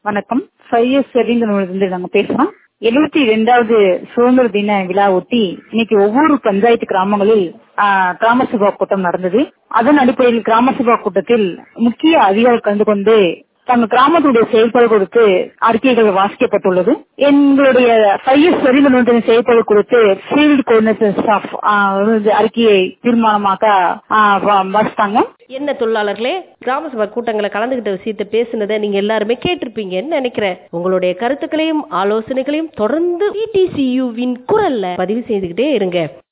வணக்கம் five years இருந்து நாங்க பேசுறோம் எழுபத்தி ரெண்டாவது சுதந்திர தின விழா ஒட்டி இன்னைக்கு ஒவ்வொரு பஞ்சாயத்து கிராமங்களில் ஆஹ், கிராம சபா கூட்டம் நடந்தது அதன் அடிப்படையில் கிராம சபா கூட்டத்தில் முக்கிய அதிகாரிகள் கலந்து கொண்டு தங்கள் கிராமத்துடைய செயல்பாடு கொடுத்து அறிக்கைகள் வாசிக்கப்பட்டுள்ளது எங்களுடைய ஃபைவ் இயர்ஸ் நிறுவனத்தின் செயல்பாடு கொடுத்து ஃபீல்டு கோஆர்டினேட்டர் ஸ்டாஃப் அறிக்கையை தீர்மானமாக ஆஹ், வா- வாசித்தாங்க என்ன தொழிலாளர்களே கிராம சபை கூட்டங்களை கலந்துகிட்ட விஷயத்தை பேசுனதை நீங்க எல்லாருமே கேட்டிருப்பீங்கன்னு நினைக்கிறேன் உங்களுடைய கருத்துக்களையும் ஆலோசனைகளையும் தொடர்ந்து டிடிசியுவின் குரல்ல பதிவு செய்துகிட்டே இருங்க